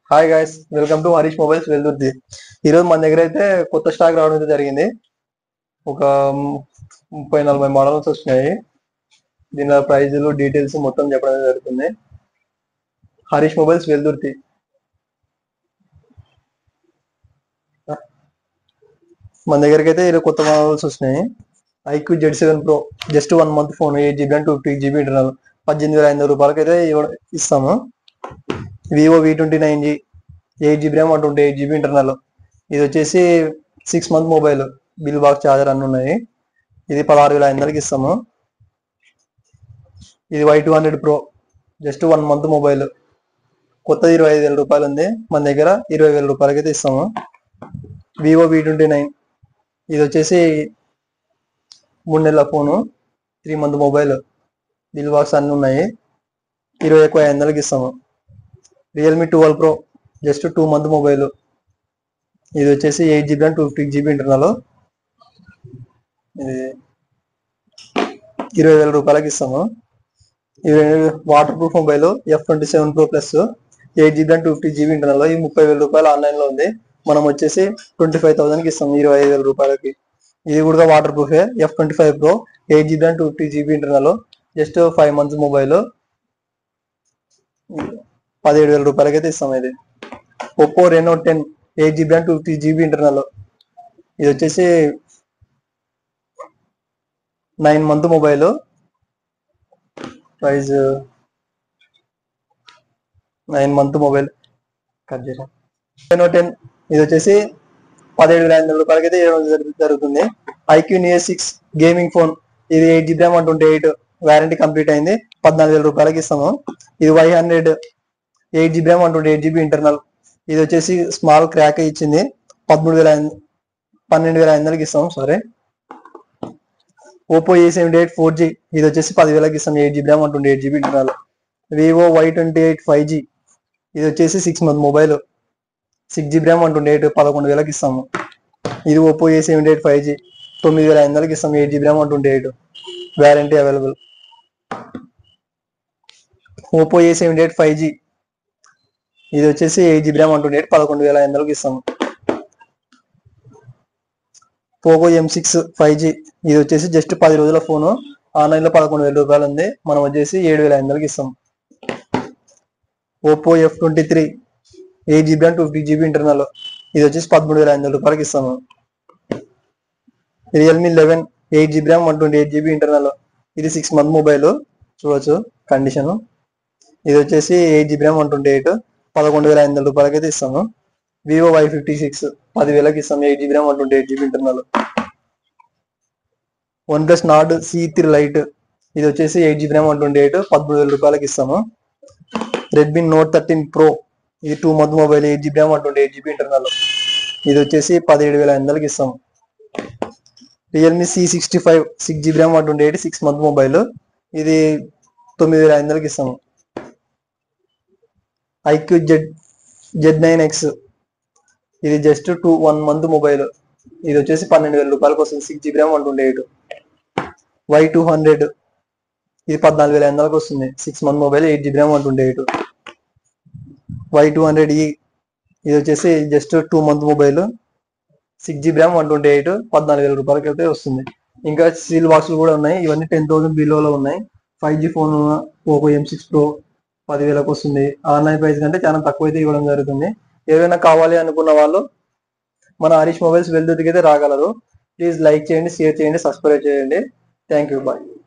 hi guys welcome to Harish mobiles Veldurthi ఈరోజు మన దగ్గర అయితే కొత్త స్టాక్ రావడం అయితే జరిగింది ఒక ముప్పై నలభై మోడల్స్ వచ్చినాయి దీని ప్రైజులు డీటెయిల్స్ మొత్తం చెప్పడం అయితే జరుగుతుంది హరీష్ మొబైల్స్ వెల్దుర్తి మన దగ్గరికి అయితే ఈరోజు కొత్త మోడల్స్ వచ్చినాయి iQOO Z seven pro just one month phone eight GB and two fifty GB internal పద్దెనిమిది వేల ఐదు రూపాయలకి అయితే ఇవ్వ- ఇస్తాము Vivo V twenty nine G eight GB RAM one twenty eight GB internal ఇది వచ్చేసి six month mobile bill box charger అన్ని ఉన్నాయి ఇది పదహారు వేల ఐదు వందలకి ఇస్తాము ఇది Y two hundred pro just one month mobile కొత్తది ఇరవై ఐదు వేల రూపాయలు ఉంది మన దగ్గర ఇరవై వేల రూపాయలకి అయితే ఇస్తాము వివో వి ట్వంటీ నైన్ ఇది వచ్చేసి మూడు నెలల phone three month mobile bill box అన్ని ఉన్నాయి ఇరవై ఎక్కువ ఐదు వందలకి ఇస్తాము Realme twelve pro just two month mobile ఇది వచ్చేసి eight GB and two fifty GB internal ఇది ఇరవై వేల రూపాయలకి ఇస్తాము ఇది waterproof mobile F twenty seven pro plus eight GB and two fifty GB internal ఈ ముప్పై వేల రూపాయలు ఆన్లైన్ లో ఉంది మనం వచ్చేసి ట్వంటీ ఫైవ్ థౌసండ్ కి ఇస్తాము ఇరవై ఐదు వేల రూపాయలకి ఇది కూడా waterproof F twenty five pro eight GB and two fifty GB internal just five months mobile పదిహేడు వేల రూపాయలకి అయితే ఇస్తాం ఇది Oppo Reno ten eight GB and two fifty GB internal ఇది వచ్చేసి nine month mobile price nine month mobile cut చేసాం Reno ten ఇది వచ్చేసి పదిహేడు వేల ఐదు వందల రూపాయలకి అయితే ఇవ్వడం జరుగు- జరుగుతుంది iQOO Neo six gaming phone ఇది eight GB one twenty eight warranty complete అయింది పద్నాలుగు వేల రూపాయలకి ఇస్తాము ఇది Y hundred eight GB one twenty eight GB internal ఇది వచ్చేసి స్మాల్ క్రాక్ ఇచ్చింది పదమూడు వేల ఐదు- పన్నెండు వేల ఐదు వందలకి ఇస్తాం sorry Oppo A seventy eight four G ఇది వచ్చేసి పదివేలకి ఇస్తాం eight GB one twenty eight GB internal Vivo Y twenty eight five G ఇది వచ్చేసి six month mobile six GB RAM one twenty eight పదకొండు వేలకి ఇస్తాము ఇది Oppo A seventy eight five G తొమ్మిది వేల ఐదు వందలకి ఇస్తాం eight GB RAM one twenty eight warranty available Oppo A seventy eight five G ఇది వచ్చేసి eight GB RAM one twenty eight పదకొండు వేల ఐదు వందలకి ఇస్తాము Poco M six five G ఇది వచ్చేసి జస్ట్ పది రోజుల ఫోను ఆన్లైన్ లో పదకొండు వేల రూపాయలు ఉంది మనం వచ్చేసి ఏడు వేల ఐదు వందలకి ఇస్తాం Oppo F twenty three eight GB and two fifty GB internal ఇది వచ్చేసి పదమూడు వేల ఐదు వందల రూపాయలకి ఇస్తాము Realme eleven eight GB RAM one twenty eight GB internal ఇది సిక్స్ మంత్ మొబైల్ చూడొచ్చు కండిషన్ ఇది వచ్చేసి eight GB RAM one twenty eight పదకొండు వేల ఐదు వందల రూపాయలకి అయితే ఇస్తాము వివో వై ఫిఫ్టీ సిక్స్ పదివేలకి ఇస్తాము eight GB RAM one twenty eight GB internal one plus నాడ్ C three lite ఇది వచ్చేసి eight GB RAM one twenty eight పదమూడు వేల రూపాయలకి ఇస్తాము రెడ్మీ నోట్ థర్టీన్ ప్రో ఇది two month mobile eight GB RAM one twenty eight GB internal ఇది వచ్చేసి పదిహేడు వేల ఐదు వందలకి ఇస్తాము Realme C sixty five six GB RAM one twenty eight six month mobile ఇది తొమ్మిది వేల ఐదు వందలకి ఇస్తాము iQOO Z Z nine X ఇది just two one month mobile ఇది వచ్చేసి పన్నెండు వేల రూపాయలకి వస్తుంది six GB RAM one twenty eight Y two hundred ఇది పద్నాలుగు వేల ఐదు వందలకి వస్తుంది six month mobile eight GB RAM one twenty eight Y two hundred ఈ ఇది వచ్చేసి just two month mobile six GB RAM one twenty eight పద్నాలుగు వేల రూపాయలకి అయితే వస్తుంది ఇంకా సీల్ బాక్సులు కూడా ఉన్నాయి ఇవన్నీ టెన్ థౌసండ్ బిలోలో ఉన్నాయి five G phone Poco M six Pro పదివేలకు వస్తుంది ఆన్లైన్ ప్రైస్ కంటే చాలా తక్కువ అయితే ఇవ్వడం జరుగుతుంది ఏదైనా కావాలి అనుకున్న వాళ్ళు మన హరీష్ మొబైల్స్ వెళ్తుడికి అయితే రాగలరు ప్లీజ్ లైక్ చేయండి షేర్ చేయండి సబ్స్క్రైబ్ చేయండి థ్యాంక్ యూ బాయ్